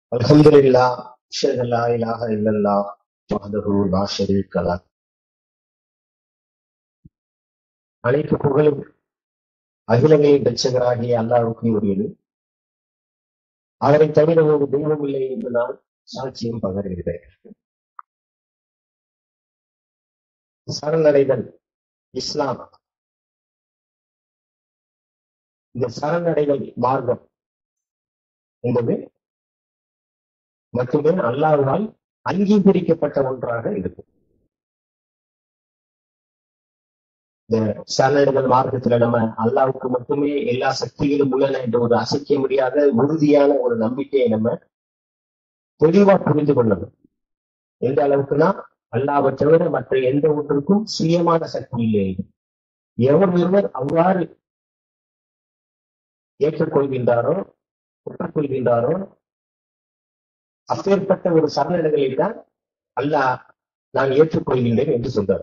الحمد لله أشهد أن لا إله إلا الله وحده لا شريك له அனைத்து புகழும் அகிலங்களின் ரட்சகராகிய அல்லாஹ்வுக்கு உரியது அவரை தவிர ஒரு தெய்வம் இல்லை என்று நான் சாட்சியம் பகர்கிறேன் சரணடைதல் இஸ்லாம் இந்த சரணடைதல் மார்க்கம் என்பது மட்டுமே அல்லாஹ்வால் அங்கீகரிக்கப்பட்ட ஒன்றாக இருக்கும் இந்த சரணடைதல் மார்க்கத்துல நம்ம அல்லாவுக்கு மட்டுமே எல்லா சக்திகளும் உள்ளன என்ற ஒரு அசைக்க முடியாத உறுதியான ஒரு நம்பிக்கையை நம்ம தெளிவா புரிந்து கொள்ளணும் எந்த அளவுக்குன்னா அல்லாவை தவிர மற்ற எந்த ஒன்றுக்கும் சுயமான சக்தி இல்லை எவர் ஒருவர் அவ்வாறு ஏற்றுக்கொள்கின்றாரோ ஒற்றுக்கொள்கின்றாரோ அப்பேற்பட்ட ஒரு சரணடைதலை தான் அல்லாஹ் நான் ஏற்றுக்கொள்கின்றேன் என்று சொல்றார்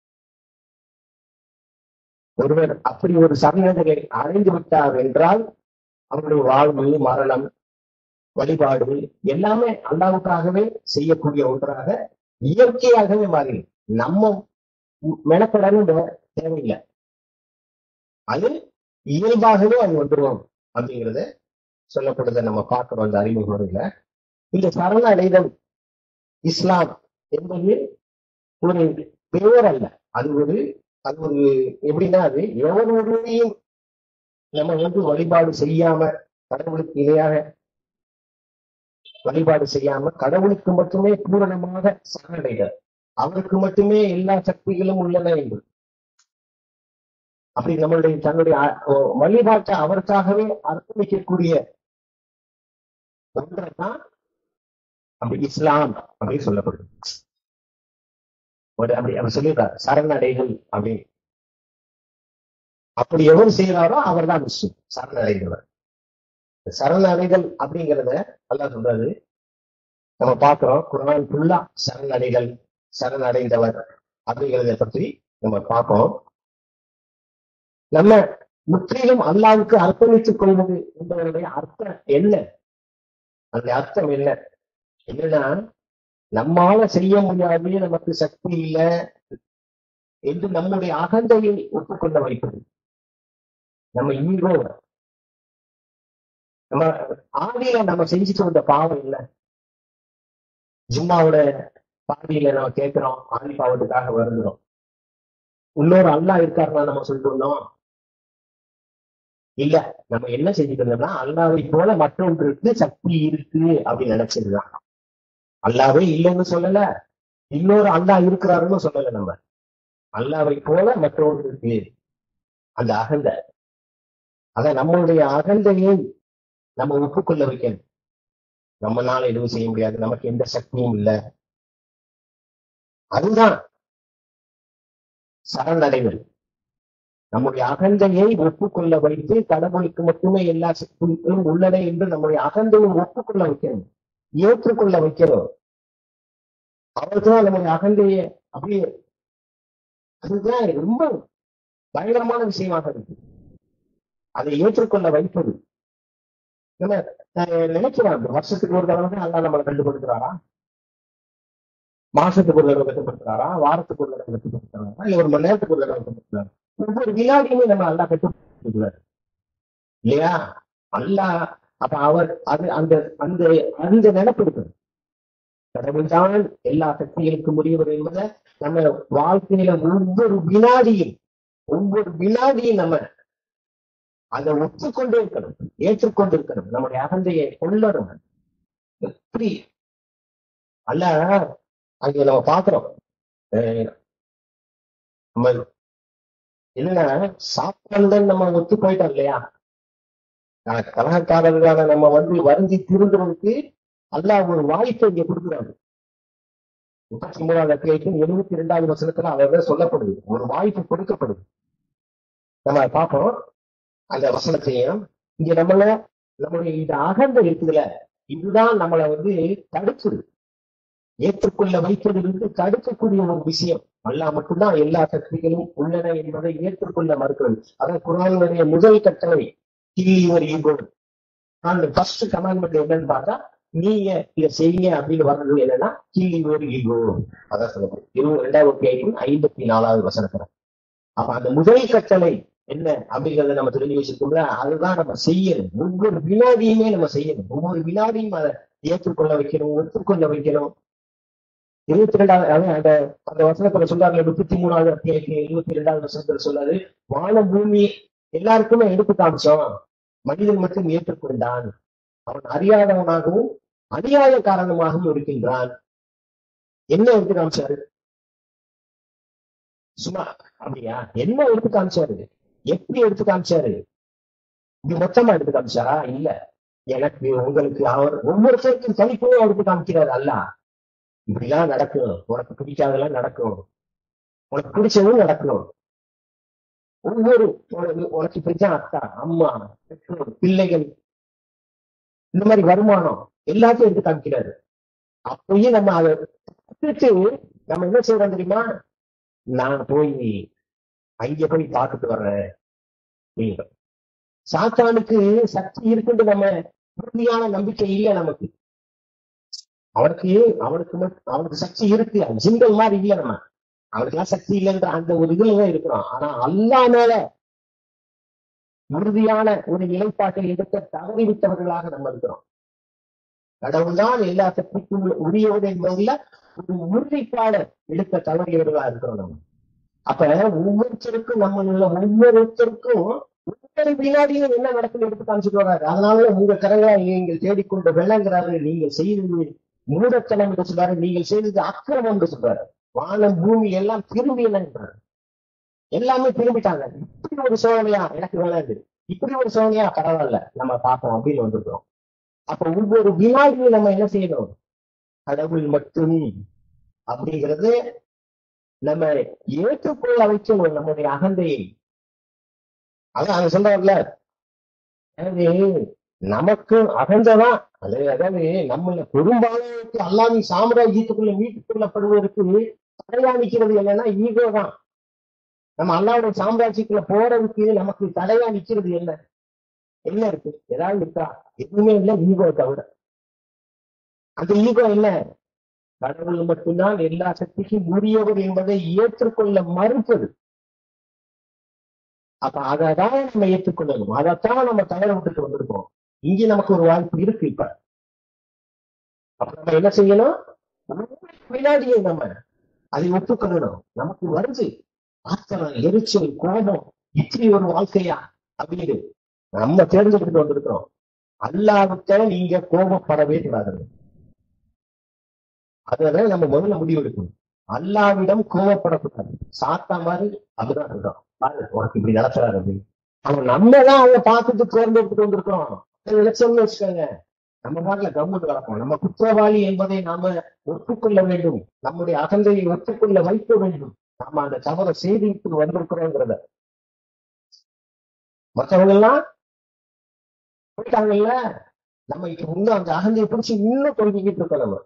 ஒருவர் அப்படி ஒரு சரணடைதலை அடைந்து விட்டார் என்றால் அவருடைய வாழ்வு மரணம் வழிபாடு எல்லாமே அல்லாவுக்காகவே செய்யக்கூடிய ஒன்றாக இயற்கையாகவே மாறி நம்ம மெனப்படணும் தேவையில்லை அது இயல்பாகவே அது வந்துடும் அப்படிங்கிறத சொல்லப்படுறத நம்ம பார்க்கிறோம் அந்த அறிமுக முறையில இந்த சரண அடைதல் இஸ்லாம் என்பது ஒரு பெயர் அல்ல அது ஒரு அது ஒரு எப்படின்னா அது எவருடையும் நம்ம வந்து வழிபாடு செய்யாம கடவுளுக்கு இணையாக வழிபாடு செய்யாம கடவுளுக்கு மட்டுமே பூரணமாக சரணடைதல் அவருக்கு மட்டுமே எல்லா சக்திகளும் உள்ளன என்று அப்படி நம்மளுடைய தன்னுடைய வழிபாட்டை அவருக்காகவே அர்ப்பணிக்கக்கூடிய ஒன்றைதான் அப்படி இஸ்லாம் அப்படின்னு சொல்லப்படுது ஒரு அப்படி அவர் சொல்லியிருக்கார் சரணடைகள் அப்படின்னு அப்படி எவர் செய்யறாரோ அவர் தான் முஸ்லிம் சரணடைந்தவர் சரணடைதல் அப்படிங்கிறத நல்லா சொல்றாரு நம்ம பார்க்கிறோம் குரான் ஃபுல்லா சரணடைகள் சரணடைந்தவர் அப்படிங்கிறத பற்றி நம்ம பார்ப்போம் நம்ம முற்றிலும் அல்லாவுக்கு அர்ப்பணித்துக் கொள்வது என்பதனுடைய அர்த்தம் என்ன அந்த அர்த்தம் என்ன என்னன்னா நம்மால செய்ய முடியாது நமக்கு சக்தி இல்லை என்று நம்முடைய அகந்தையை ஒப்புக்கொள்ள வைப்பது நம்ம ஈகோ நம்ம ஆதியில நம்ம செஞ்சுட்டு வந்த பாவம் இல்லை ஜும்மாவோட பாதியில நம்ம கேட்கிறோம் ஆதி பாவத்துக்காக வருகிறோம் இன்னொரு அல்லா இருக்காருன்னா நம்ம சொல்லிட்டு வந்தோம் இல்ல நம்ம என்ன செஞ்சுட்டு இருந்தோம்னா அல்லாவை போல மற்றொன்றுக்கு சக்தி இருக்கு அப்படின்னு நினைச்சதுதான் அல்லாவே இல்லைன்னு சொல்லல இன்னொரு அல்லா இருக்கிறாருன்னு சொல்லல நம்ம அல்லாவை போல மற்றொன்று இருக்கு அந்த அகந்த அத நம்மளுடைய அகந்தையை நம்ம ஒப்புக்கொள்ள வைக்கணும் நம்மனால எதுவும் செய்ய முடியாது நமக்கு எந்த சக்தியும் இல்லை அதுதான் சரணடைதல் நம்முடைய அகந்தையை ஒப்புக்கொள்ள வைத்து கடவுளுக்கு மட்டுமே எல்லா சக்திகளும் உள்ளன என்று நம்முடைய அகந்தையை ஒப்புக்கொள்ள வைக்கணும் ஏற்றுக்கொள்ள வைக்கிறோம் அவர்தான் நம்முடைய அகந்தைய அப்படியே அதுதான் ரொம்ப பயங்கரமான விஷயமாக இருக்கு அதை ஏற்றுக்கொள்ள வைப்பது நம்ம நினைக்கிறோம் வருஷத்துக்கு ஒரு தடவை அல்லா நம்மளை கண்டுபடுத்துறாரா மாசத்துக்கு ஒரு தடவை கட்டுப்படுத்துறாரா வாரத்துக்கு ஒரு தடவை கட்டுப்படுத்துறாரா இல்ல ஒரு மணி நேரத்துக்கு ஒரு தடவை கட்டுப்படுத்துறாரு ஒவ்வொரு வினாடியுமே நம்ம அல்லா கட்டுப்படுத்துறாரு இல்லையா அல்லா அப்ப அவர் அது அந்த அந்த அந்த நினைப்பிருக்கு கடவுள் தான் எல்லா சக்திகளுக்கும் முடியவர் என்பதை நம்ம வாழ்க்கையில ஒவ்வொரு வினாடியும் ஒவ்வொரு வினாடியும் நம்ம அதை ஒத்துக்கொண்டே இருக்கணும் ஏற்றுக்கொண்டு இருக்கணும் நம்முடைய அகந்தையை கொள்ளணும் எப்படி அல்ல அங்க நம்ம பாக்குறோம் நம்ம என்னன்னா சாப்பாடுதான் நம்ம ஒத்து போயிட்டோம் இல்லையா கலகக்காரர்களான நம்ம வந்து வருந்தி திருந்துறதுக்கு அல்லாஹ் ஒரு வாய்ப்பை இங்க கொடுக்குறாரு முப்பத்தி மூணாவது அத்தியாயத்தின் எழுபத்தி இரண்டாவது வசனத்துல அவர் சொல்லப்படுது ஒரு வாய்ப்பு கொடுக்கப்படுது நம்ம பார்ப்போம் அந்த வசனத்தையும் இங்க நம்மள நம்மளுடைய இந்த அகந்த இருக்குதுல இதுதான் நம்மளை வந்து தடுக்குது ஏற்றுக்கொள்ள வைப்பதிலிருந்து தடுக்கக்கூடிய ஒரு விஷயம் அல்லா மட்டும்தான் எல்லா சக்திகளும் உள்ளன என்பதை ஏற்றுக்கொள்ள மறுக்கிறது அதான் குரானுடைய முதல் கட்டளை கில் யுவர் ஈகோ அந்த ஃபர்ஸ்ட் கமாண்ட்மெண்ட் என்னன்னு பார்த்தா நீங்க இத செய்யுங்க அப்படின்னு வர்றது என்னன்னா கிள்ளி ஒரு ஈகோ அதான் சொல்லப்படும் இருபது ரெண்டாவது அத்தியாயம் ஐம்பத்தி நாலாவது வசனத்துல அப்ப அந்த முதல் கட்டளை என்ன அப்படிங்கறத நம்ம தெரிஞ்சு வச்சிருக்கோம்ல அதுதான் நம்ம செய்யணும் ஒவ்வொரு வினாடியுமே நம்ம செய்யணும் ஒவ்வொரு வினாடியும் அதை ஏற்றுக்கொள்ள வைக்கணும் ஒத்துக்கொள்ள வைக்கணும் இருபத்தி ரெண்டாவது அதான் அந்த அந்த வசனத்துல சொல்றாரு முப்பத்தி மூணாவது அத்தியாயத்துல இருபத்தி ரெண்டாவது வசனத்துல சொல்லாரு வான பூமி எல்லாருக்குமே எடுத்து காமிச்சோம் மனிதன் மட்டும் ஏற்றுக்கொண்டான் அவன் அறியாதவனாகவும் அநியாய காரணமாகவும் இருக்கின்றான் என்ன எடுத்து காமிச்சாரு சும்மா அப்படியா என்ன எடுத்து காமிச்சாரு எப்படி எடுத்து காமிச்சாரு இது மொத்தமா எடுத்து காமிச்சாரா இல்ல எனக்கு உங்களுக்கு அவர் ஒவ்வொருத்தருக்கும் தனித்துவம் எடுத்து காமிக்கிறாரு அல்ல இப்படிலாம் நடக்கும் உனக்கு பிடிக்காதெல்லாம் நடக்கும் உனக்கு பிடிச்சதும் நடக்கும் ஒவ்வொரு உனக்கு உனக்கு பிடிச்ச அக்கா அம்மா பெற்றோர் பிள்ளைகள் இந்த மாதிரி வருமானம் எல்லாத்தையும் எடுத்து காமிக்கிறாரு அப்பயும் நம்ம அதை விட்டுட்டு நம்ம என்ன செய்யறோம் தெரியுமா நான் போய் அங்க போய் பார்த்துட்டு வர்றேன் அப்படிங்கிறோம். சாத்தானுக்கு சக்தி இருக்குன்னு நம்ம உறுதியான நம்பிக்கை இல்லை நமக்கு அவனுக்கு அவனுக்கு மட்டும் அவனுக்கு சக்தி இருக்கு ஜிங்கல் மாதிரி இல்லை நம்ம அவனுக்கெல்லாம் சக்தி இல்லைன்ற அந்த ஒரு இதுல தான் இருக்கிறோம் ஆனா அல்லா மேல உறுதியான ஒரு நிலைப்பாட்டை எடுக்க தவறிவிட்டவர்களாக நம்ம இருக்கிறோம் கடவுள் தான் எல்லா சக்திக்கும் உரியவது என்பதில் ஒரு உறுதிப்பாடு எடுக்க தவறியவர்களா இருக்கிறோம் நம்ம அப்ப ஒவ்வொருத்தருக்கும் நம்ம உள்ள ஒவ்வொருத்தருக்கும் ஒவ்வொரு வினாடியும் என்ன நடக்குன்னு எடுத்து காமிச்சிட்டு வர்றாரு அதனால உங்க கரங்களை நீங்கள் தேடிக்கொண்டு வெள்ளங்கிறாரு நீங்கள் செய்தது மூடத்தனம் என்று சொல்றாரு நீங்கள் செய்தது அக்கிரமம் என்று சொல்றாரு வானம் பூமி எல்லாம் திரும்பி என்னன்றாரு எல்லாமே திரும்பிட்டாங்க இப்படி ஒரு சோதனையா எனக்கு வேணாது இப்படி ஒரு சோதனையா பரவாயில்ல நம்ம பார்ப்போம் அப்படின்னு வந்திருக்கிறோம் அப்ப ஒவ்வொரு வினாடியும் நம்ம என்ன செய்யணும் கடவுள் மட்டும் அப்படிங்கிறது நம்ம ஏற்றுக்கொள்ள வைக்கணும் நம்முடைய அகந்தையை அதான் அங்க சொல்றாருல அதாவது நமக்கு அகந்ததான் அது அதாவது நம்மள பெரும்பாலானருக்கு அல்லாவின் சாம்ராஜ்யத்துக்குள்ள மீட்டுக் கொள்ளப்படுவதற்கு தடையா நிக்கிறது என்னன்னா ஈகோ தான் நம்ம அல்லாவுடைய சாம்ராஜ்யத்துக்குள்ள போறதுக்கு நமக்கு தடையா நிக்கிறது என்ன என்ன இருக்கு ஏதாவது இருக்கா எதுவுமே இல்லை ஈகோ தவிர அந்த ஈகோ என்ன கடவுள் மட்டும்தான் எல்லா சக்திக்கும் உரியவர் என்பதை ஏற்றுக்கொள்ள மறுப்பது அப்ப அதைதான் நம்ம ஏற்றுக்கொள்ளணும் அதைத்தான் நம்ம தவற விட்டுட்டு வந்திருக்கோம் இங்கே நமக்கு ஒரு வாய்ப்பு இருக்கு இப்ப அப்ப நம்ம என்ன செய்யணும் ஒவ்வொரு வினாடியும் நம்ம அதை ஒப்புக்கொள்ளணும் நமக்கு வருது ஆத்திரம் எரிச்சல் கோபம் இப்படி ஒரு வாழ்க்கையா அப்படின்னு நம்ம தேர்ந்தெடுத்து வந்திருக்கிறோம் அல்லாவிட்ட நீங்க கோபப்படவே கூடாது அதனால நம்ம முதல்ல முடிவு எடுக்கணும் அல்லாவிடம் கோபப்படக்கூடாது சாத்தா மாதிரி அப்படிதான் இருக்கோம் பாரு உனக்கு இப்படி நடத்துறாரு அப்படின்னு அவன் நம்ம தான் அவனை பார்த்துட்டு தேர்ந்தெடுத்துட்டு வந்திருக்கிறோம் நினைச்சோம்னு வச்சுக்கோங்க நம்ம பாட்டுல கம்முன்னு கிடப்போம் நம்ம குற்றவாளி என்பதை நாம ஒப்புக்கொள்ள வேண்டும் நம்முடைய அகந்தையை ஒப்புக்கொள்ள வைக்க வேண்டும் நாம அந்த தவறை செய்திட்டு வந்திருக்கிறோங்கிறத மற்றவங்க எல்லாம் போயிட்டாங்கல்ல நம்ம இப்ப இன்னும் அந்த அகந்தையை பிடிச்சு இன்னும் தொங்கிக்கிட்டு இருக்கோம் நம்ம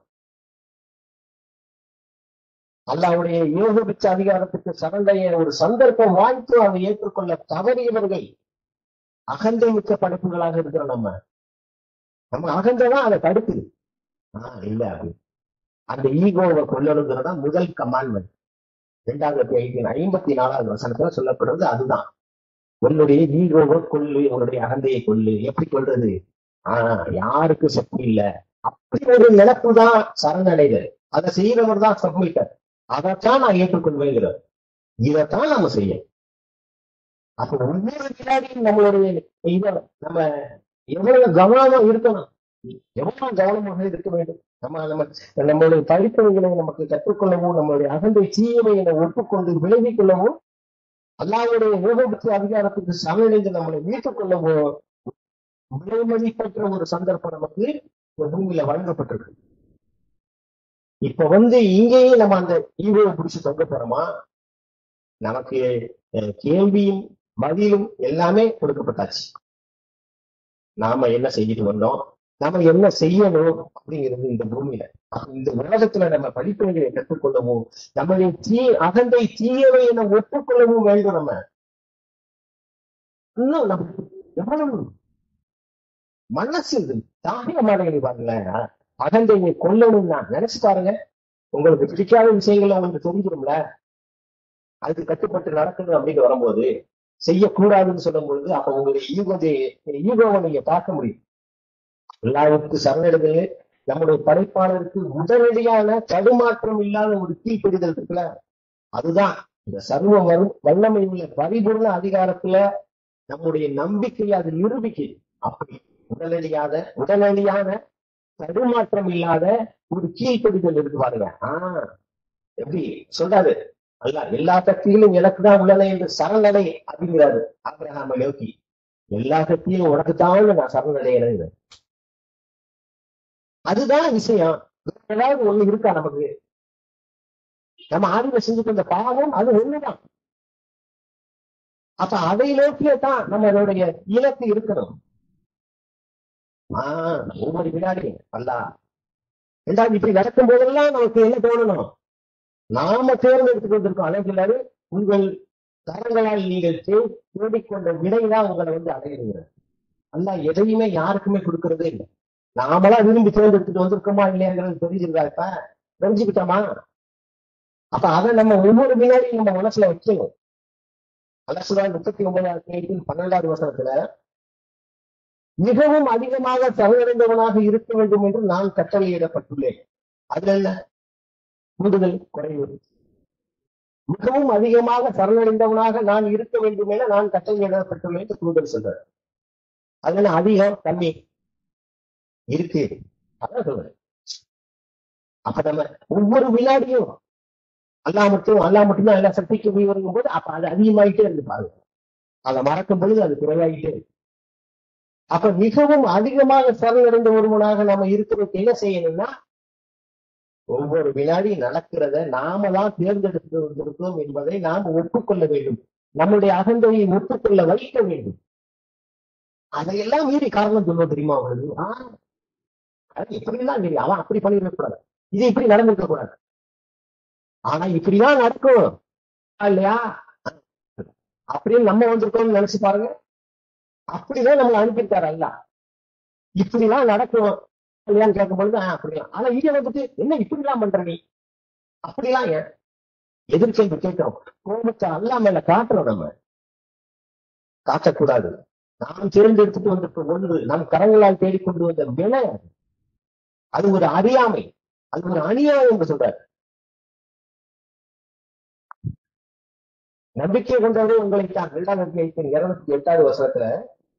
அல்லாவுடைய யோகபிச்ச அதிகாரத்துக்கு சரண்டைய ஒரு சந்தர்ப்பம் வாய்ப்பு அதை ஏற்றுக்கொள்ள தவறியவர்கள் அகந்தை மிக்க படைப்புகளாக இருக்கிறோம் நம்ம நம்ம அகந்தைதான் அதை தடுக்குது ஆஹ் இல்ல அப்படி அந்த ஈகோவை கொள்ளணுங்கிறதா முதல் கமாண்ட்மெண்ட் இரண்டாயிரத்தி ஐந்து ஐம்பத்தி நாலாவது வசனத்துல சொல்லப்படுறது அதுதான் உன்னுடைய ஈகோவை கொள்ளு உன்னுடைய அகந்தையை கொள்ளு எப்படி கொள்றது ஆஹ் யாருக்கு சக்தி இல்ல அப்படி ஒரு நினைப்பு தான் சரணடைதல் அதை செய்யறவர் தான் சப்மிட்டர் அதைத்தான் நான் ஏற்றுக்கொள்வேங்கிறார் இதைத்தான் நம்ம செய்ய அப்ப ஒவ்வொரு வினாடியும் நம்மளுடைய இதை நம்ம எவ்வளவு கவனமா இருக்கணும் எவ்வளவு கவனமாக இருக்க வேண்டும் நம்ம நம்ம நம்மளுடைய படிப்பவைகளை நமக்கு கற்றுக்கொள்ளவும் நம்மளுடைய அகந்தை தீயவைகளை ஒப்புக்கொண்டு விலகிக் கொள்ளவும் அல்லாவுடைய யோகபக்தி அதிகாரத்துக்கு சமநிலைந்து நம்மளை மீட்டுக் கொள்ளவும் விலைமதிப்பற்ற ஒரு சந்தர்ப்பம் நமக்கு இந்த பூமியில வழங்கப்பட்டிருக்கு இப்ப வந்து இங்கேயே நம்ம அந்த ஈகோவை பிடிச்சு தொங்க போறோமா நமக்கு அஹ், கேள்வியும் பதிலும் எல்லாமே கொடுக்கப்பட்டாச்சு நாம என்ன செஞ்சுட்டு வந்தோம் நாம என்ன செய்யணும் அப்படிங்கிறது இந்த பூமியில அப்ப இந்த உலகத்துல நம்ம படிப்புகளை கற்றுக்கொள்ளவும் நம்முடைய தீ அகந்தை தீயவை என ஒப்புக்கொள்ளவும் வேண்டும் நம்ம இன்னும் நம்ம எவ்வளவு மனசு இது தாங்க மாட்டேங்குது பாருங்களேன் அகந்தையை கொல்லணும்னா நினைச்சு பாருங்க உங்களுக்கு பிடிக்காத விஷயங்கள் உங்களுக்கு தெரிஞ்சிடும்ல அதுக்கு கட்டுப்பட்டு நடக்கணும் அப்படின்னு வரும்போது செய்யக்கூடாதுன்னு சொல்லும் பொழுது அப்ப உங்களுடைய ஈகோதை ஈகோவை நீங்க பார்க்க முடியும் எல்லாருக்கும் சரணடைதல் நம்முடைய படைப்பாளருக்கு உடனடியான தடுமாற்றம் இல்லாத ஒரு கீழ்ப்படிதல் இருக்குல்ல அதுதான் இந்த சர்வ வரு- வல்லமை உள்ள பரிபூர்ண அதிகாரத்துல நம்முடைய நம்பிக்கையை அது நிரூபிக்குது அப்படி உடனடியாக உடனடியான தடுமாற்றம் இல்லாத ஒரு கீழ்ப்படிதல் இருக்கு பாருங்க ஆஹ் எப்படி சொல்றாரு அல்ல எல்லா சக்திகளும் எனக்கு தான் உள்ளன என்று சரணடை அப்படிங்கிறாரு ஆபிரகாம நோக்கி எல்லா சக்தியும் உனக்கு தான் நான் சரணடைகிறேன் அதுதான் விஷயம் வேற ஏதாவது ஒண்ணு இருக்கா நமக்கு நம்ம ஆதில செஞ்சுட்டு வந்த பாவம் அது ஒண்ணுதான் அப்ப அதை நோக்கியே தான் நம்மளுடைய இலக்கு இருக்கணும் ஆஹ் ஒவ்வொரு வினாடி அல்லா ரெண்டாவது இப்படி நடக்கும் போதெல்லாம் நமக்கு என்ன தோணணும் நாம தேர்ந்தெடுத்துட்டு வந்திருக்கோம் அழைக்கிறாரு உங்கள் தரங்களால் நீங்கள் தே- தேடிக்கொண்ட விடைதான் உங்களை வந்து அடையிறது அல்ல எதையுமே யாருக்குமே கொடுக்கறதே இல்லை நாமளா விரும்பி தேர்ந்தெடுத்துட்டு வந்திருக்கோமா இல்லையாங்கிறது தெரிஞ்சிருந்தா இப்ப தெரிஞ்சுக்கிட்டோமா அப்ப அதை நம்ம ஒவ்வொரு வினாடியும் நம்ம மனசுல வைக்கணும் அலசுதான் முப்பத்தி ஒன்பதாவது தேதியில் பன்னெண்டாவது வசனத்துல மிகவும் அதிகமாக சரணடைந்தவனாக இருக்க வேண்டும் என்று நான் கட்டளையிடப்பட்டுள்ளேன் அதுல என்ன கூடுதல் குறைவு மிகவும் அதிகமாக சரணடைந்தவனாக நான் இருக்க வேண்டும் என நான் கட்டளையிடப்பட்டுள்ளேன் என்று கூடுதல் சொல்றார் அதுல என்ன அதிகம் கம்மி இருக்கு அதான் சொல்றேன் அப்ப நம்ம ஒவ்வொரு வினாடியும் அல்லா மட்டும் அல்லா மட்டும்தான் எல்லா சக்திக்கும் போய் வருகும் போது அப்ப அது அதிகமாயிட்டே இருந்து பாருங்க அதை மறக்கும் பொழுது அது குறைவாயிட்டே இருக்கு அப்ப மிகவும் அதிகமாக சரணடைந்த ஒருவனாக நாம இருக்கிறதுக்கு என்ன செய்யணும்னா ஒவ்வொரு வினாடி நடக்கிறத நாம தான் தேர்ந்தெடுத்து வந்திருக்கோம் என்பதை நாம் ஒப்புக்கொள்ள வேண்டும் நம்முடைய அகந்தையை ஒப்புக்கொள்ள வைக்க வேண்டும் அதையெல்லாம் மீறி காரணம் சொல்ல தெரியுமா அவங்களுக்கு ஆஹ் அது எப்படிலாம் தெரியும் அவன் அப்படி பண்ணிருக்க கூடாது இது இப்படி நடந்திருக்க கூடாது ஆனா இப்படிதான் நடக்கும் இல்லையா அப்படின்னு நம்ம வந்திருக்கோம்னு நினைச்சு பாருங்க அப்படிதான் நம்மளை அனுப்பியிருக்காரு அல்ல இப்படிலாம் நடக்கும் இல்லையான்னு கேட்கும் பொழுது ஆஹ் அப்படிலாம் ஆனா இங்க வந்துட்டு என்ன இப்படிலாம் பண்ற நீ அப்படிலாம் ஏன் எதிர்கேள்வி கேட்கிறோம் கோபத்தை அல்லா மேல காட்டுறோம் நம்ம காட்டக்கூடாது நாம் தேர்ந்தெடுத்துட்டு வந்திருக்க ஒன்று நம் கரங்களால் தேடிக்கொண்டு வந்த வினை அது. அது ஒரு அறியாமை அது ஒரு அநியாயம் என்று சொல்றாரு நம்பிக்கை கொண்டவரே உங்களை தான் இரண்டாம் அத்தியாயத்தின் இருநூத்தி எட்டாவது வருஷத்துல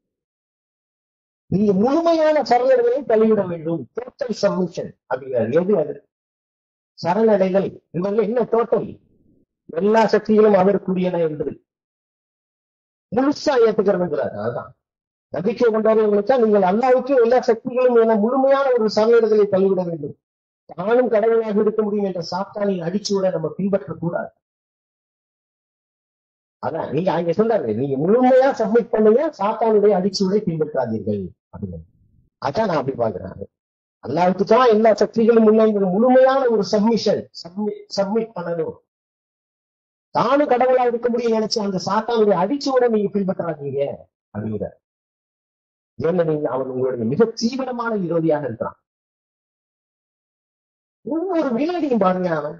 நீங்க முழுமையான சரணடைதலை தள்ளிவிட வேண்டும் டோட்டல் சப்மிஷன் அப்படிங்கிறார் எது அது சரணடைதல் என்பதுல என்ன டோட்டல் எல்லா சக்திகளும் அவருக்குரியன என்று முழுசா ஏத்துக்கிறதுங்கிறார் அதான் நம்பிக்கை கொண்டவர்களுக்கு நீங்கள் அல்லாவுக்கு எல்லா சக்திகளும் என முழுமையான ஒரு சரணடைதலை தள்ளிவிட வேண்டும் தானும் கடவுளாக இருக்க முடியும் என்ற சாத்தானின் அடிச்சுவிட நம்ம பின்பற்றக்கூடாது அதான் நீங்க அங்க சொல்றாரு நீங்க முழுமையா சப்மிட் பண்ணுங்க சாத்தானுடைய அடிச்சுவடை பின்பற்றாதீர்கள் அப்படின்னு அதான் நான் அப்படி பாக்குறேன் அல்லாவுக்கு தான் எல்லா சக்திகளும் முன்னாடி முழுமையான ஒரு சப்மிஷன் சப்மிட் பண்ணணும் தானும் கடவுளா இருக்க முடியும் நினைச்சு அந்த சாத்தானுடைய அடிச்சுவடை நீங்க பின்பற்றாதீங்க அப்படிங்கிற ஏன்னா நீங்க அவன் உங்களுடைய மிக தீவிரமான விரோதியாக இருக்கிறான் ஒவ்வொரு வினாடியும் பாருங்க அவன்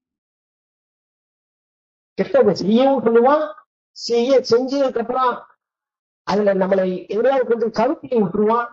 கெட்டதை செய்யவும் சொல்லுவான் செய்ய செஞ்சதுக்கு அப்புறம் அதுல நம்மளை எதிராக கொஞ்சம் கருத்தையும் விட்டுருவான்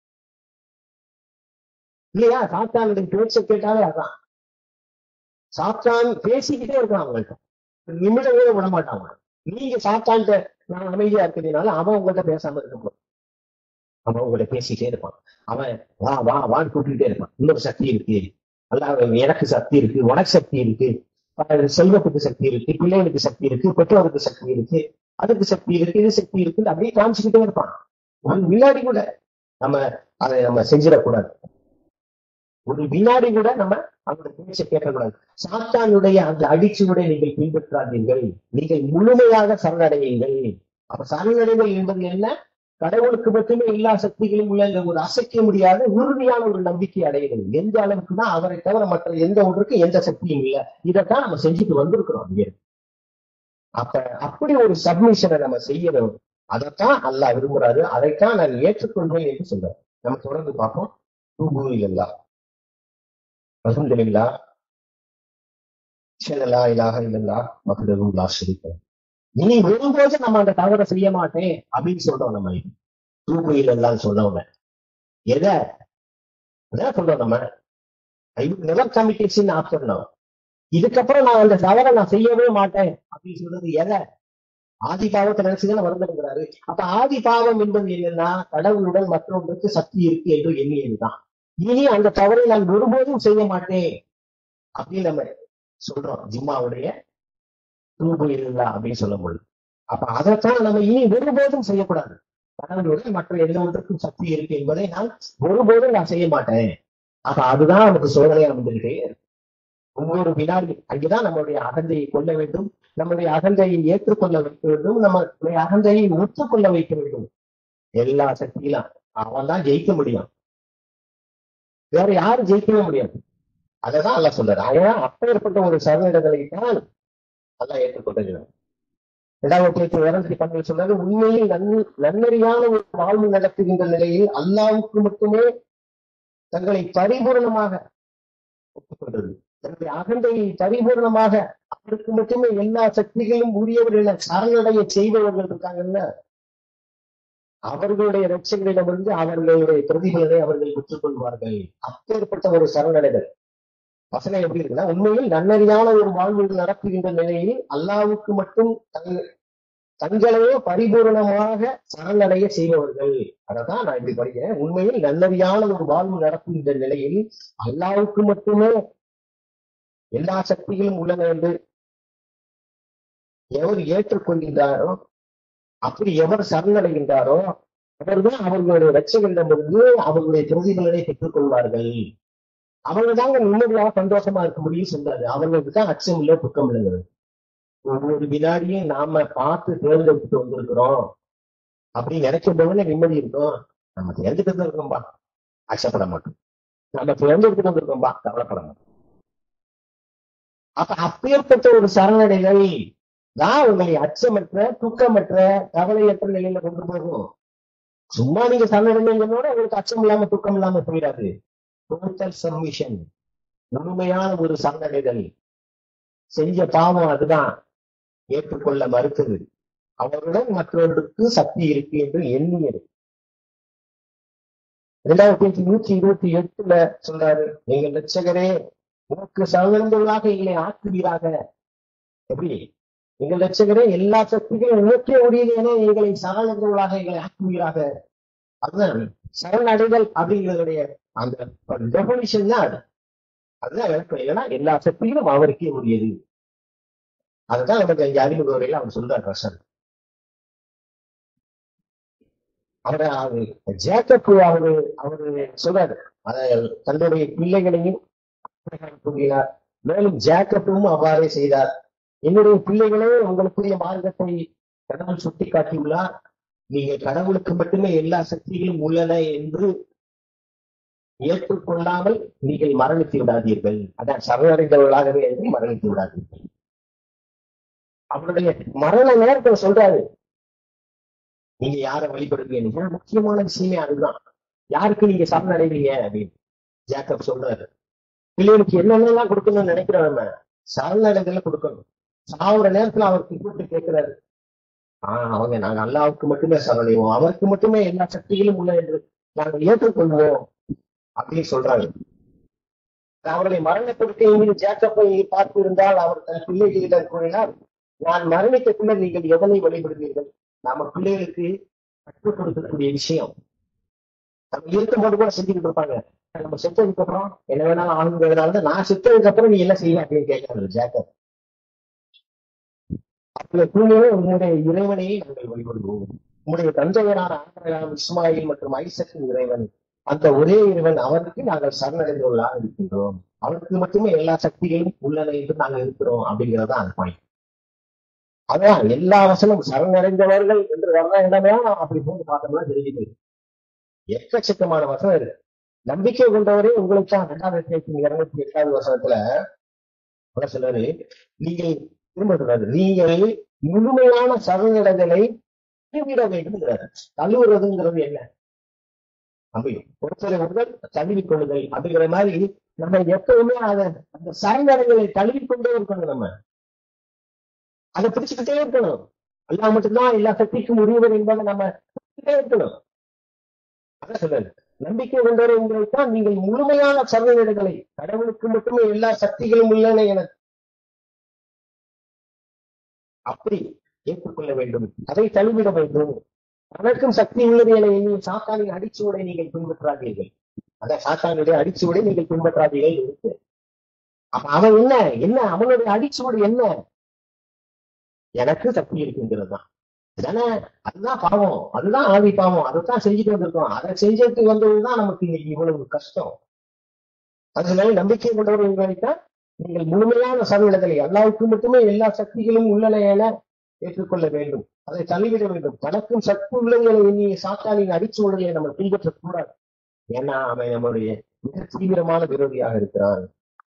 இல்லையா சாத்தானுடைய பேச்சை கேட்டாலே அதான் சாத்தான் பேசிக்கிட்டே இருக்கான் அவங்கள்ட்ட நிமிடம் கூட விட மாட்டான் நீங்க சாத்தான்ட்ட நான் அமைதியா இருக்கிறதுனால அவன் உங்கள்ட்ட பேசாம இருக்க முடியும் அவன் உங்கள்ட்ட பேசிட்டே இருப்பான் அவன் வா வா வான்னு கூப்பிட்டுட்டே இருப்பான் இன்னொரு சக்தி இருக்கு அல்ல எனக்கு சக்தி இருக்கு உனக்கு சக்தி இருக்கு அஹ் செல்வத்துக்கு சக்தி இருக்கு பிள்ளைகளுக்கு சக்தி இருக்கு பெற்றோருக்கு சக்தி இருக்கு அதுக்கு சக்தி இருக்கு இது சக்தி இருக்கு அப்படியே காமிச்சுக்கிட்டே இருப்பான் ஒரு வினாடி கூட நம்ம அதை நம்ம செஞ்சிடக்கூடாது ஒரு வினாடி கூட நம்ம அவனோட பேச்சை கேட்கக்கூடாது சாத்தானுடைய அந்த அடிச்சுவடை நீங்கள் பின்பற்றாதீர்கள் நீங்கள் முழுமையாக சரணடையுங்கள் அப்ப சரணடைதல் என்பது என்ன கடவுளுக்கு மட்டுமே எல்லா சக்திகளும் உள்ள இந்த ஒரு அசைக்க முடியாத உறுதியான ஒரு நம்பிக்கை அடைகிறது எந்த அளவுக்குன்னா அவரை தவிர மற்ற எந்த ஒன்றுக்கும் எந்த சக்தியும் இல்லை இதைத்தான் நம்ம செஞ்சுட்டு வந்திருக்கிறோம் இங்கே அப்ப அப்படி ஒரு சப்மிஷனை நம்ம செய்யணும் அதைத்தான் அல்லாஹ் விரும்புறாரு அதைத்தான் நான் ஏற்றுக்கொள்வேன் என்று சொல்றாரு நம்ம தொடர்ந்து பார்ப்போம் தூபு இல்லல்லா அல்ஹம்துலில்லா ஷல்லா இலாஹ இல்லல்லா மஹ்தஹு லா ஷரீக லஹ். இனி ஒருபோது நம்ம அந்த தவறை செய்ய மாட்டேன் அப்படின்னு சொல்றோம் நம்ம தூக்குயில் எல்லாம் சொல்றவங்க எதை அதான் சொல்றோம் நம்ம I never committed sin after now இதுக்கப்புறம் நான் அந்த தவறை நான் செய்யவே மாட்டேன் அப்படின்னு சொல்றது எதை ஆதி பாவத்தை நினைச்சுதானே வருந்துங்கிறாரு அப்ப ஆதி பாவம் என்பது என்னன்னா கடவுளுடன் மற்றொன்றுக்கு சக்தி இருக்கு என்று எண்ணியதுதான் இனி அந்த தவறை நான் ஒருபோதும் செய்ய மாட்டேன் அப்படின்னு நம்ம சொல்றோம் ஜிம்மாவுடைய தூபு இல்லா அப்படின்னு சொல்ல முடியும் அப்ப அதைத்தான் நம்ம இனி ஒருபோதும் செய்யக்கூடாது கடவுளுடன் மற்ற எந்த ஒன்றுக்கும் சக்தி இருக்கு என்பதை நான் ஒருபோதும் நான் செய்ய மாட்டேன் அப்ப அதுதான் நமக்கு சோதனையா வந்துகிட்டே இருக்கு. ஒவ்வொரு வினாடி அங்கேதான் நம்மளுடைய அகந்தையை கொள்ள வேண்டும் நம்முடைய அகந்தையை ஏற்றுக்கொள்ள வைக்க வேண்டும் நம்முடைய அகந்தையை ஒத்துக்கொள்ள வைக்க வேண்டும் எல்லா சக்தியிலும் அவன் தான் ஜெயிக்க முடியும் வேற யாரும் ஜெயிக்கவே முடியாது அததான் அல்ல சொல்றாரு அதனால அப்பேற்பட்ட ஒரு சரணங்களை தான் அல்ல ஏற்றுக்கொண்டிருக்கிறார் இரண்டாவது பேச்சு இரண்டாயிரத்தி பன்னெண்டு சொல்றது உண்மையில் நன் நன்னறியான ஒரு வாழ்வு நடத்துகின்ற நிலையில் அல்லாவுக்கு மட்டுமே தங்களை பரிபூர்ணமாக ஒப்புக்கொண்டது தன்னுடைய அகந்தையை பரிபூர்ணமாக அவருக்கு மட்டுமே எல்லா சக்திகளும் உரியவர்களை சரணடைய செய்பவர்கள் இருக்காங்கல்ல அவர்களுடைய ரட்சகரிடமிருந்து அவர்களுடைய பிரதிபலனை அவர்கள் பெற்றுக்கொள்வார்கள் அப்பேற்பட்ட ஒரு சரணடைதல் வசனம் எப்படி இருக்குன்னா உண்மையில் நன்னறியான ஒரு வாழ்வு நடத்துகின்ற நிலையில் அல்லாவுக்கு மட்டும் தங்- தங்களையே பரிபூரணமாக சரணடைய செய்பவர்கள் அததான் நான் இப்படி படிக்கிறேன் உண்மையில் நன்னறியான ஒரு வாழ்வு நடத்துகின்ற நிலையில் அல்லாவுக்கு மட்டுமே எல்லா சக்திகளும் உள்ளன என்று எவர் ஏற்றுக்கொள்கின்றாரோ அப்படி எவர் சரணடைகின்றாரோ அவர்தான் அவர்களுடைய ரட்சகரிடமிருந்து அவர்களுடைய பிரதிபலனை பெற்றுக் கொள்வார்கள் அவங்க தாங்க நிம்மதியாக சந்தோஷமா இருக்க முடியும் சொல்றாரு அவர்களுக்கு தான் அச்சம் இல்லை துக்கம் இல்லைங்கிறது ஒவ்வொரு வினாடியும் நாம பார்த்து தேர்ந்தெடுத்துட்டு வந்திருக்கிறோம் அப்படின்னு நினைக்கும் போதுல நிம்மதி இருக்கும் நம்ம தேர்ந்தெடுத்து இருக்கோம்பா அச்சப்பட மாட்டோம் நம்ம தேர்ந்தெடுத்துட்டு வந்திருக்கோம்பா கவலைப்பட மாட்டோம் அப்ப அப்பேற்பட்ட ஒரு சரணடைதல் தான் உங்களை அச்சமற்ற துக்கமற்ற கவலையற்ற நிலையில கொண்டு போகும் சும்மா நீங்க சரணடைந்தோட உங்களுக்கு அச்சம் இல்லாம துக்கம் இல்லாம போயிடாது டோட்டல் சப்மிஷன் முழுமையான ஒரு சரணடைதல் செஞ்ச பாவம் அதுதான் ஏற்றுக்கொள்ள மறுத்தது அவருடன் மற்றொன்றுக்கு சக்தி இருக்கு என்று எண்ணியது இரண்டாயிரத்தி நூற்றி இருபத்தி எட்டுல சொல்றாரு எங்கள் ரட்சகரே உனக்கு சகந்தர்களாக எங்களை ஆக்குவீராக எப்படி எங்கள் ரட்சகரே எல்லா சக்திகளும் உனக்கே உரியது என எங்களை சகந்தர்களாக எங்களை ஆக்குவீராக அதுதான் சரணடைதல் அப்படிங்கிறதுடைய அந்த டெபனிஷன் தான் அது அதுதான் விளக்கம் இல்லைன்னா எல்லா சக்திகளும் அவருக்கே உரியது அதுதான் நமக்கு இங்க அறிமுக உரையில அவர் சொல்றார் ரசன் அவரை அவரு ஜேக்கப் அவரு அவரு சொல்றாரு அத தன்னுடைய பிள்ளைகளையும் கூறினார் மேலும் ஜேக்கப்பும் அவ்வாறே செய்தார் என்னுடைய பிள்ளைகளே உங்களுக்குரிய மார்க்கத்தை கடவுள் சுட்டி காட்டியுள்ளார் நீங்க கடவுளுக்கு மட்டுமே எல்லா சக்திகளும் உள்ளன என்று ஏற்றுக்கொள்ளாமல் நீங்கள் மரணித்து விடாதீர்கள் அதான் சரணடைந்தவர்களாகவே என்று மரணித்து விடாதீர்கள் அவருடைய மரண நேரத்தை சொல்றாரு நீங்க யாரை வழிபடுவீங்க முக்கியமான விஷயமே அதுதான் யாருக்கு நீங்க சரணடைவீங்க அப்படின்னு ஜேக்கப் சொல்றாரு பிள்ளைகளுக்கு என்னென்னலாம் கொடுக்கணும்னு நினைக்கிறோம் நம்ம சரணடைதல கொடுக்கணும் சாவுற நேரத்துல அவருக்கு கூப்பிட்டு கேட்கிறாரு ஆஹ் அவங்க நாங்க அல்லாவுக்கு மட்டுமே சரணடைவோம் அவருக்கு மட்டுமே எல்லா சக்திகளும் உள்ள என்று நாங்கள் ஏற்றுக்கொள்வோம் அப்படின்னு சொல்றாங்க அவருடைய மரணத்திற்கு மீது ஜேக்கப்பை பார்த்து இருந்தால் அவர் தன் பிள்ளைகளிடம் கூறினார் நான் மரணித்த பின்னர் நீங்கள் எதனை வழிபடுவீர்கள் நம்ம பிள்ளைகளுக்கு கற்றுக் கொடுக்கக்கூடிய விஷயம் நம்ம இருக்கும்போது கூட செஞ்சுக்கிட்டு இருப்பாங்க நம்ம செத்ததுக்கு அப்புறம் என்ன வேணாலும் ஆகுங்கிறதுனால தான் நான் செத்ததுக்கு அப்புறம் நீ என்ன செய்ய அப்படின்னு கேட்கறது ஜேக்கப் அப்படி தூங்கவே உங்களுடைய இறைவனையே நாங்கள் வழிபடுவோம் உங்களுடைய தந்தையரான ஆபரகாம் இஸ்மாயில் மற்றும் ஐசக்கின் இறைவன் அந்த ஒரே இறைவன் அவருக்கு நாங்கள் சரணடைந்தவர்களாக இருக்கின்றோம் அவருக்கு மட்டுமே எல்லா சக்திகளும் உள்ளன என்று நாங்கள் இருக்கிறோம் அப்படிங்கிறது அந்த பாயிண்ட் அதான் எல்லா வசனம் சரணடைந்தவர்கள் என்று வர்ற இடமே அப்படி போட்டு பார்த்தோம்னா தெரிஞ்சுது எக்கச்சக்கமான வசனம் இருக்கு நம்பிக்கை கொண்டவரே உங்களுக்கு தான் ரெண்டாயிரத்தி இருநூத்தி எட்டாவது வசனத்துல என்ன சொல்றாரு நீங்கள் திரும்ப சொல்றாரு நீங்கள் முழுமையான சரணடைதலை விட வேண்டும்ங்கிறாரு தள்ளுவதுங்கிறது என்ன அப்படி ஒருத்தரை ஒருவர் தழுவிக் கொள்ளுதல் அப்படிங்கிற மாதிரி நம்ம எப்பவுமே அதை அந்த சரணடைகளை தழுவி கொண்டே இருக்கணும் நம்ம அதை பிடிச்சுக்கிட்டே இருக்கணும் அல்லாஹ் மட்டும்தான் எல்லா சக்திக்கும் உரியவர் என்பதை நம்ம பிடிச்சுக்கிட்டே இருக்கணும் அதான் சொல்றது நம்பிக்கை கொண்டவர்களைத்தான் நீங்கள் முழுமையான சரணடைகளை கடவுளுக்கு மட்டுமே எல்லா சக்திகளும் உள்ளன என அப்படி ஏற்றுக்கொள்ள வேண்டும் அதை தழுவிட வேண்டும் தனக்கும் சக்தி உள்ளது என எண்ணி சாத்தானின் அடிச்சுவடை நீங்கள் பின்பற்றாதீர்கள் அதான் சாத்தானுடைய அடிச்சுவடை நீங்கள் பின்பற்றாதீர்கள் இருக்கு அப்ப அவன் என்ன என்ன அவனுடைய அடிச்சுவடு என்ன எனக்கு சக்தி இருக்குங்கிறது தான் தானே அதுதான் பாவம் அதுதான் ஆதி பாவம் அதைத்தான் செஞ்சுட்டு வந்திருக்கோம் அதை செஞ்சுட்டு வந்ததுதான் நமக்கு இன்னைக்கு இவ்வளவு கஷ்டம் அதனால நம்பிக்கை கொண்டவர்கள் நீங்கள் முழுமையான சமநிலைகளை அல்லாவுக்கு மட்டுமே எல்லா சக்திகளும் உள்ளன என ஏற்றுக்கொள்ள வேண்டும் அதை தள்ளிவிட வேண்டும் தனக்கும் சக்தி உள்ளங்களை எண்ணிய சாத்தானின் அடிச்சுவடுகளை நம்ம பின்பற்றக்கூடாது ஏன்னா அவன் நம்முடைய மிக தீவிரமான விரோதியாக இருக்கிறான்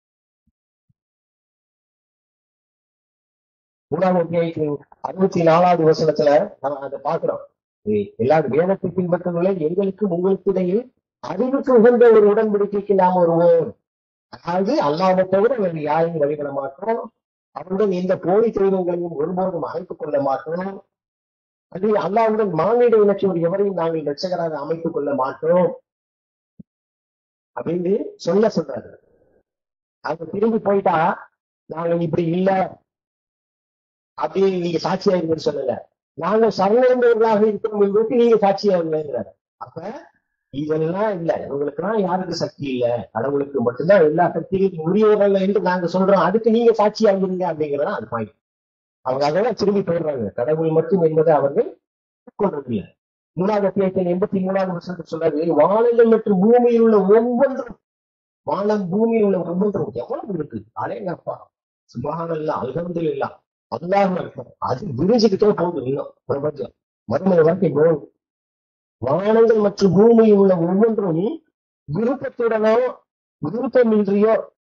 மூணாவது அத்தியாயத்தின் அறுபத்தி நாலாவது வசனத்துல நம்ம அதை பாக்குறோம் இது எல்லா வேதத்தை பின்பற்றுகளை எங்களுக்கும் உங்களுக்கு இடையில் அறிவுக்கு உகந்த ஒரு உடன்படிக்கைக்கு நாம் வருவோம் அதாவது அல்லாவை தவிர வேறு யாரையும் வழிபட மாட்டோம் அவருடன் எந்த போலி தெய்வங்களையும் ஒருபோதும் அழைத்துக் கொள்ள மாட்டோம் அது அல்லாவுடன் மானிட இனச்சோர் எவரையும் நாங்கள் ரட்சகராக அமைத்துக் கொள்ள மாட்டோம் அப்படின்னு சொல்ல சொல்றாரு அவங்க திரும்பி போயிட்டா நாங்கள் இப்படி இல்ல அப்படின்னு நீங்க சாட்சியா இருக்குன்னு சொல்லல நாங்கள் சரணடைந்தவர்களாக இருக்கிறோம் என்பதற்கு நீங்க சாட்சியா இல்லைங்கிறார் அப்ப இதெல்லாம் இல்ல உங்களுக்குலாம் யாருக்கு சக்தி இல்ல கடவுளுக்கு மட்டும்தான் எல்லா சக்தியும் உரியவர்கள் என்று நாங்க சொல்றோம் அதுக்கு நீங்க சாட்சியா இருங்க அப்படிங்கறதா அது பாயிண்ட் அவங்க அதெல்லாம் திரும்பி போயிடுறாங்க கடவுள் மட்டும் என்பதை அவர்கள் கொள்றதில்லை மூணாவது அத்தியாயத்தில் எண்பத்தி மூணாவது வருஷத்துக்கு சொல்றாரு வானங்கள் மற்றும் பூமியில் உள்ள ஒவ்வொன்றும் வானம் பூமியில் உள்ள ஒவ்வொன்றும் எவ்வளவு இருக்கு அலேங்கப்பா சுபஹானல்லா அல்ஹம்துலில்லாஹ் அல்லாஹ் அக்பர். அது விரிஞ்சுக்கிட்டே போகுது இன்னும் பிரபஞ்சம் மறுமை வரைக்கும் போகும் வானங்கள் மற்றும் பூமியில் உள்ள ஒவ்வொன்றும் விருப்பத்துடனோ விருப்பமின்றியோ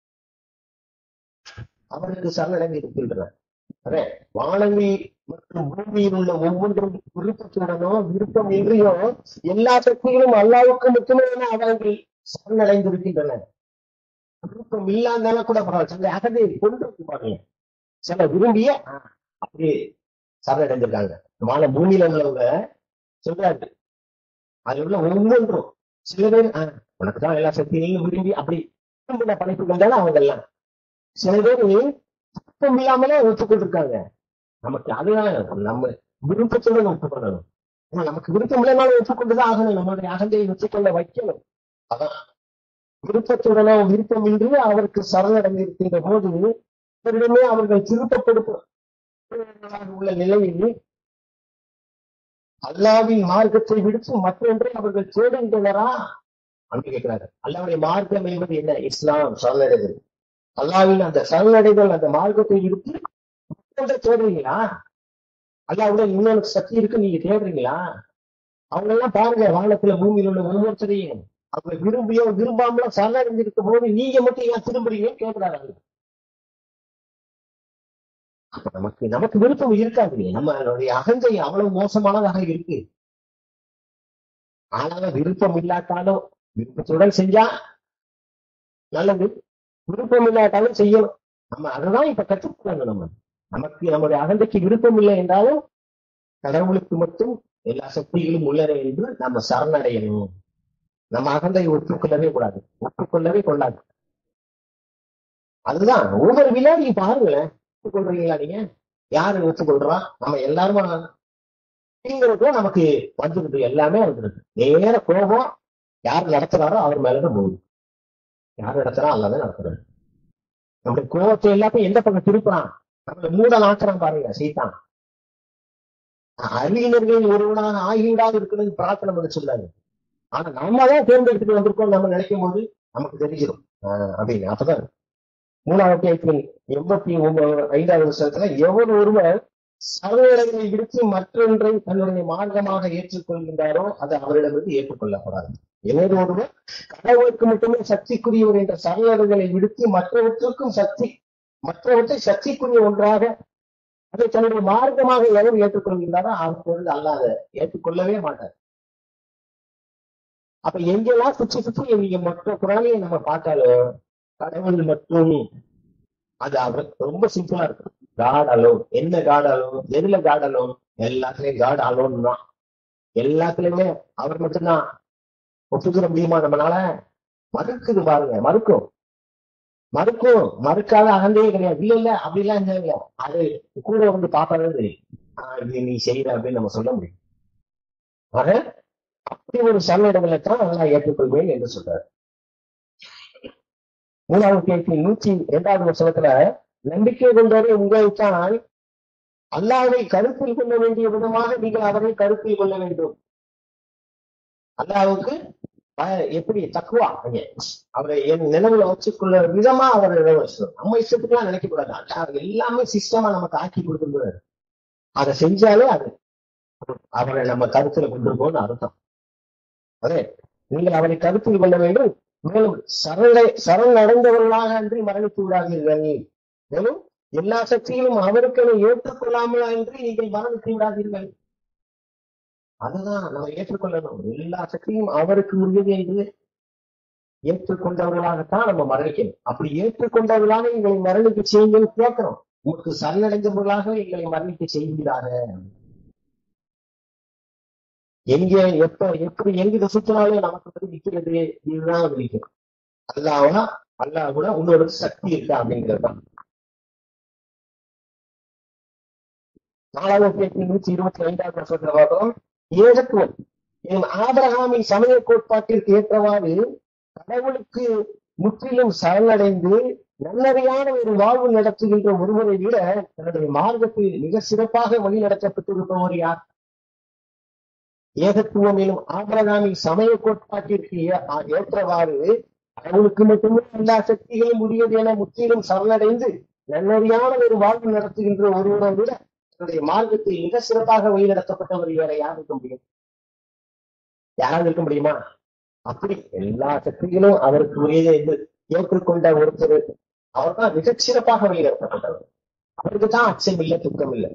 அவருக்கு சரணடைந்து இருக்கின்றன அதே, வானங்கள் மற்றும் பூமியில் உள்ள ஒவ்வொன்றும் விருப்பத்துடனோ விருப்பம் இன்றியோ எல்லா சக்திகளும் அல்லாவுக்கு மட்டுமே அவர்கள் சரணடைந்திருக்கின்றன விருப்பம் இல்லாதனால கூட பரவாயில்ல சில அகதை கொண்டு பாருங்க சில விரும்பிய ஆஹ், அப்படியே சரணடைந்திருக்காங்க வான பூமியில உள்ளவங்க சொல்றாரு அது உள்ள ஒவ்வொன்றும் சில பேர் ஆஹ், உனக்குதான் எல்லா சக்திகளையும் விரும்பி அப்படி விரும்பின படைப்புகள் தானே அவங்க எல்லாம் சில பேர் விருப்பம் இல்லாமலே ஒத்துக்கொண்டிருக்காங்க நமக்கு அதுதான் நம்ம விருப்பத்துடன் ஒத்துக்கொள்ளணும் ஆனா நமக்கு விருப்பம் இல்லைனாலும் ஒத்துக்கொண்டுதான் ஆகணும் நம்மளுடைய அகந்தையை ஒத்துக்கொள்ள வைக்கணும் அதான் விருப்பத்துடனோ விருப்பமின்றி அவருக்கு சரணடைந்திருக்கின்ற போது அவரிடமே அவர்கள் திருப்பப்படுத்த உள்ள நிலையில் அல்லாவின் மார்க்கத்தை விடுத்து மற்றொன்றை அவர்கள் தேடுகின்றனரா அப்படி கேட்கிறாரு அல்லாவுடைய மார்க்கம் என்பது என்ன இஸ்லாம் சரணடைதல் அல்லாவின் அந்த சரணடைதல் அந்த மார்க்கத்தை விடுத்து மற்றொன்றை தேடுறீங்களா அல்லாவுடன் இன்னொரு சக்தி இருக்கு நீங்க தேடுறீங்களா அவங்க எல்லாம் பாருங்க வானத்துல பூமியில் உள்ள ஒவ்வொருத்தரையும் அவங்க விரும்பியோ விரும்பாமலோ சரணடைஞ்சிருக்கும் போது நீங்க மட்டும் ஏன் திரும்புறீங்கன்னு கேட்கிறாரு அவரு. அப்ப நமக்கு நமக்கு விருப்பம் இருக்காது நம்மளுடைய அகந்தை அவ்வளவு மோசமானதாக இருக்கு ஆனாலும் விருப்பம் இல்லாட்டாலும் விருப்பத்துடன் செஞ்சா நல்லது விருப்பம் இல்லாட்டாலும் செய்யணும் நம்ம அதுதான் இப்ப கற்றுக்கொள்ளணும் நம்ம நமக்கு நம்முடைய அகந்தைக்கு விருப்பம் இல்லை என்றாலும் கடவுளுக்கு மட்டும் எல்லா சக்திகளும் உள்ளன என்று நம்ம சரணடையணும் நம்ம அகந்தையை ஒப்புக்கொள்ளவே கூடாது ஒப்புக்கொள்ளவே கொள்ளாது அதுதான் ஒவ்வொரு வினாடியும் பாருங்களேன் ஒத்துக்கொள்றீங்களா நீங்க யாரு ஒத்துக்கொள்றா நம்ம எல்லாருமா அப்படிங்கிறதும் நமக்கு வந்துருது எல்லாமே வந்துருது நேர கோபம் யார் நடத்துறாரோ அவர் மேலதான் போகுது யார் நடத்துறா அல்லாதான் நடத்துறாரு நம்முடைய கோபத்தை எல்லாத்தையும் எந்த பக்கம் திருப்புறான் நம்மள மூட ஆக்குறான் பாருங்க சீதான் அறிவினர்கள் ஒருவனாக ஆகிவிடாது இருக்கணும்னு பிரார்த்தனை பண்ண சொல்லாங்க ஆனா நம்ம தான் தேர்ந்தெடுத்துட்டு வந்திருக்கோம் நம்ம நினைக்கும் போது நமக்கு தெரிஞ்சிடும் ஆஹ் அப்படின்னு அப்பதான் மூணாவது அத்தியாயத்தின் எண்பத்தி ஒன்பது ஐந்தாவது வருஷத்துல எவர் ஒருவர் சர்வங்களை விடுத்து மற்றொன்றை தன்னுடைய மார்க்கமாக ஏற்றுக்கொள்கின்றாரோ அது அவரிடமிருந்து ஏற்றுக்கொள்ளப்படாது எவர் ஒருவர் கடவுளுக்கு மட்டுமே சக்திக்குரியவர் என்ற சரணடைகளை விடுத்து மற்றவற்றுக்கும் சக்தி மற்றவற்றை சக்திக்குரிய ஒன்றாக அதை தன்னுடைய மார்க்கமாக எவர் ஏற்றுக்கொள்கின்றாரோ அவருக்கு அல்லாத ஏற்றுக்கொள்ளவே மாட்டார் அப்ப எங்கெல்லாம் சுற்றி சுற்றி நீங்க மற்ற குரானையை நம்ம பார்த்தாலும் கடவுள் மட்டும் அது அவர் ரொம்ப சிம்பிளா இருக்கும் காட் அலோன் என்ன காட் அலோன் எதுல காட் அலோன் எல்லாத்துலயும் காட் அலோன் தான் எல்லாத்துலயுமே அவர் மட்டும்தான் ஒப்புக்கிற முடியுமா நம்மளால மறுக்குது பாருங்க மறுக்கும் மறுக்கும் மறுக்காத அகந்தே கிடையாது இல்ல இல்ல அப்படிலாம் இல்ல அது கூட வந்து பார்த்தாலே தெரியும் ஆஹ் இது நீ செய்யற அப்படின்னு நம்ம சொல்ல முடியும் ஆக அப்படி ஒரு சமயங்களை தான் நான் ஏற்றுக்கொள்வேன் என்று சொல்றாரு மூணாவது கேள்வி நூற்றி இரண்டாவது வசனத்துல நம்பிக்கை கொண்டவரை உங்களைத்தான் அல்லாவை கருத்தில் கொள்ள வேண்டிய விதமாக நீங்கள் அவரை கருத்தில் கொள்ள வேண்டும் அல்லாவுக்கு ப- எப்படி தக்குவா அங்க அவரை என் நினைவுல வச்சுக்கொள்ள விதமா அவரை நினைவு வச்சுக்கணும் நம்ம இஷ்டத்துக்குலாம் நினைக்க கூடாது அல்லாஹ் எல்லாமே சிஸ்டமா நமக்கு ஆக்கி கொடுத்துருக்காரு அதை செஞ்சாலே அது அவரை நம்ம கருத்துல கொண்டு போகணும்னு அர்த்தம் அதே நீங்கள் அவரை கருத்தில் கொள்ள வேண்டும் மேலும் சரணை சரணடைந்தவர்களாக அன்றி மரணித்து விடாதீர்கள் மேலும் எல்லா சக்திகளும் அவருக்கென ஏற்றுக்கொள்ளாமல் அன்றி நீங்கள் மரணித்து விடாதீர்கள் அதுதான் நம்ம ஏற்றுக்கொள்ளணும் எல்லா சக்தியும் அவருக்கு உரியது என்று ஏற்றுக்கொண்டவர்களாகத்தான் நம்ம மரணிக்கணும் அப்படி ஏற்றுக்கொண்டவர்களாக எங்களை மரணிக்க செய்யுங்கன்னு கேட்கிறோம் உங்களுக்கு சரணடைந்தவர்களாக எங்களை மரணிக்க செய்கிறார எங்க எப்ப எப்படி எங்க சுத்தினாலும் நமக்கு வந்து நிக்கிறது இதுதான் வந்து நிக்கும் அல்லாவா அல்லாஹ் கூட உன்னோட சக்தி இருக்கா அப்படிங்கிறது தான் நாலாவது பேச்சு நூற்றி இருபத்தி ஐந்தாவது வருஷத்துல பார்த்தோம் ஏகத்துவம் என் ஆபிரகாமின் சமய கோட்பாட்டிற்கு ஏற்றவாறு கடவுளுக்கு முற்றிலும் சரணடைந்து நல்லறியான ஒரு வாழ்வு நடத்துகின்ற ஒருவரை விட தன்னுடைய மார்க்கத்தில் மிக சிறப்பாக வழி நடத்தப்பட்டிருப்பவர் யார் ஏகத்துவம் எனும் ஆபிரகாமின் சமய கோட்பாட்டிற்கு ஏ- ஆ- ஏற்றவாறு கடவுளுக்கு மட்டுமே எல்லா சக்திகளும் உரியது என முற்றிலும் சரணடைந்து நல்லறியான ஒரு வாழ்வு நடத்துகின்ற ஒருவரை விட தன்னுடைய மார்க்கத்தில் மிக சிறப்பாக வழி நடத்தப்பட்டவர் வேற யார் இருக்க முடியும் யாராவது இருக்க முடியுமா அப்படி எல்லா சக்திகளும் அவருக்கு உரியது என்று ஏற்றுக்கொண்ட ஒருத்தர் அவர்தான் மிகச் சிறப்பாக வழி நடத்தப்பட்டவர் அவருக்கு தான் அச்சம் இல்லை துக்கம் இல்லை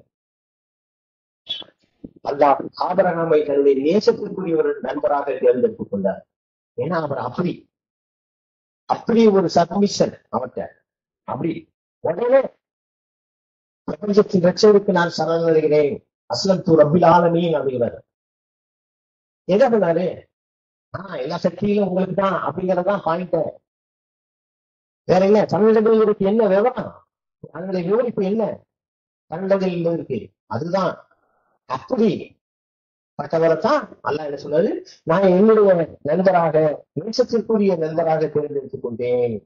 அல்லாஹ் ஆபரகாமை தன்னுடைய நேசத்திற்குரிய ஒரு நண்பராக தேர்ந்தெடுத்துக் கொண்டார் ஏன்னா அவர் அப்படி அப்படி ஒரு சப்மிஷன் அவர்கிட்ட அப்படி உடனே பிரபஞ்சத்தின் ரட்சகருக்கு நான் சரணடைகிறேன் அஸ்லம் தூ ரப்பில் ஆலமீன் அப்படிங்கிறார் என்ன பண்ணாரு ஆஹ் எல்லா சக்தியிலும் உங்களுக்கு தான் அப்படிங்கறதுதான் பாயிண்ட் வேற என்ன சரணடைகளுக்கு என்ன விவரம் அதனுடைய விவரிப்பு என்ன சரணடைகள் இருக்கு அதுதான் அப்படி பட்டவரைத்தான் அல்லாஹ் என்ன சொன்னாரு நான் என்னுடைய நண்பராக நேசத்திற்குரிய நண்பராக தேர்ந்தெடுத்துக் கொண்டேன்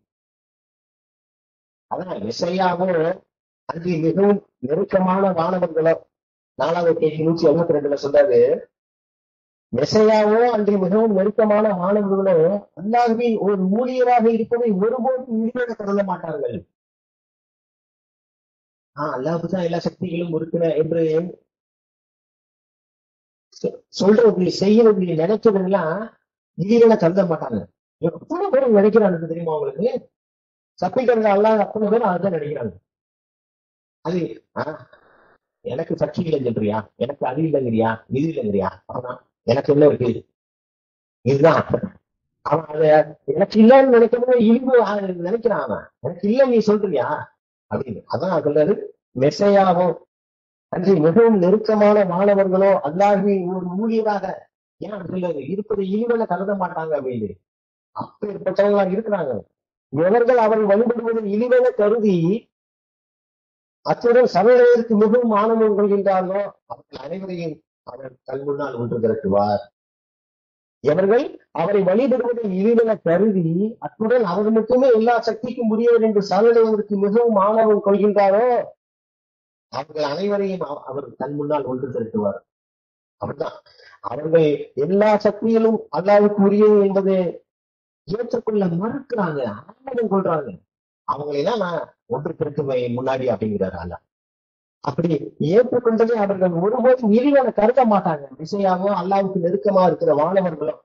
அதான் இசையாவும் அங்கு மிகவும் நெருக்கமான மாணவர்களோ நாலாவது கேள்வி நூற்றி எழுபத்தி ரெண்டுல சொல்றாரு மெசையாவோ அன்று மிகவும் நெருக்கமான மாணவர்களோ அல்லாஹ்வின் ஒரு ஊழியராக இருப்பதை ஒருபோதும் இழிவாக கருத மாட்டார்கள் ஆஹ் அல்லாஹ்வுக்கு தான் எல்லா சக்திகளும் இருக்கிற என்று சொ- சொல்றது செய்யறது நினைக்கிறது எல்லாம் இழிவாக கருத மாட்டாங்க எத்தனை பேர் நினைக்கிறாங்க தெரியுமா உங்களுக்கு சப்பிக்கிறவங்க அல்லாஹ் அத்தனை பேர் அதுதான் நினைக்கிறாங்க அது ஆஹ் எனக்கு சக்தி இல்லைன்னு சொல்றியா எனக்கு அது இல்லைங்கிறியா இது இல்லைங்கிறியா அவன் எனக்கு என்ன இருக்கு இதுதான் அவன் அத எனக்கு இல்லைன்னு நினைக்கணும் இழிவு ஆ- நினைக்கிறான் அவன் எனக்கு இல்லை நீ சொல்றியா அப்படின்னு அதான் சொல்றாரு மெசையாவும் அன்று மிகவும் நெருக்கமான மாணவர்களோ அல்லாஹ்வின் ஒரு ஊழியராக ஏன் அப்படி சொல்றாரு இருப்பதை இழிவென கருத மாட்டாங்க அப்படின்னு அப்பேற்பட்டவங்களா இருக்கிறாங்க எவர்கள் அவரை வழிபடுவதை இழிவென கருதி அத்துடன் சமையலுக்கு மிகவும் ஆனந்தம் கொள்கின்றார்களோ அவர்கள் அனைவரையும் அவர் தன் முன்னால் ஒன்று திரட்டுவார் எவர்கள் அவரை வழிபடுவதை இழிவென கருதி அத்துடன் அவர் மட்டுமே எல்லா சக்திக்கும் உரியவர் என்று சரணடைவதற்கு மிகவும் ஆணவம் கொள்கின்றாரோ அவர்கள் அனைவரையும் அவ- அவர் தன் முன்னால் ஒன்று திரட்டுவார் அவர்தான் அவர்கள் எல்லா சக்திகளும் அல்லாவுக்கு உரியது என்பதை ஏற்றுக்கொள்ள மறுக்கிறாங்க ஆணவம் கொள்றாங்க அவங்களெல்லாம் நான் ஒன்று திரட்டுவேன் முன்னாடி அப்படிங்கிறாரு அல்லா அப்படி ஏற்றுக்கொண்டதை அவர்கள் ஒருபோதும் இழிவான கருத மாட்டாங்க விஷயாவோ அல்லாவுக்கு நெருக்கமா இருக்கிற மாணவர்களும்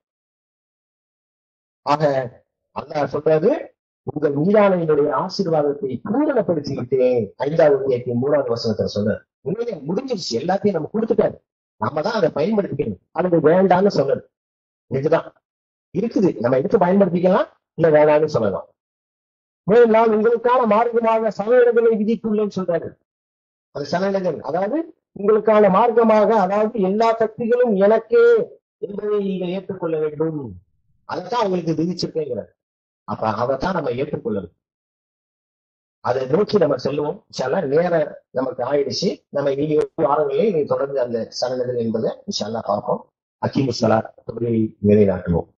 ஆக அல்லாஹ் சொல்றாரு உங்கள் மீதான என்னுடைய ஆசீர்வாதத்தை பூரணப்படுத்தி விட்டேன் ஐந்தாவது கேட்டு மூணாவது வசனத்துல சொல்றாரு உண்மையிலே முடிஞ்சிருச்சு எல்லாத்தையும் நம்ம கொடுத்துட்டாரு நம்ம தான் அதை பயன்படுத்திக்கணும் அது வேண்டான்னு சொல்லணும் இதுதான் இருக்குது நம்ம எடுத்து பயன்படுத்திக்கலாம் இல்ல வேணாம்னு சொல்லலாம் மேலும் நான் உங்களுக்கான மார்க்கமாக சமநிலைகளை விதித்துள்ளேன்னு சொல்றாரு அது சமநிலைகள் அதாவது உங்களுக்கான மார்க்கமாக அதாவது எல்லா சக்திகளும் எனக்கே என்பதை நீங்கள் ஏற்றுக்கொள்ள வேண்டும் அதைத்தான் உங்களுக்கு விதிச்சிருக்கேங்கிறார் அப்ப அதைத்தான் நம்ம ஏற்றுக்கொள்ளணும் அதை நோக்கி நம்ம செல்லுவோம் இன்ஷால்லா நேர நமக்கு ஆயிடுச்சு நம்ம இனி வாரங்களில் தொடர்ந்து அந்த சனநடல் என்பதை இன்ஷால்லா பார்ப்போம் அக்கீமுசலா தொழிலை நிறைநாட்டுவோம்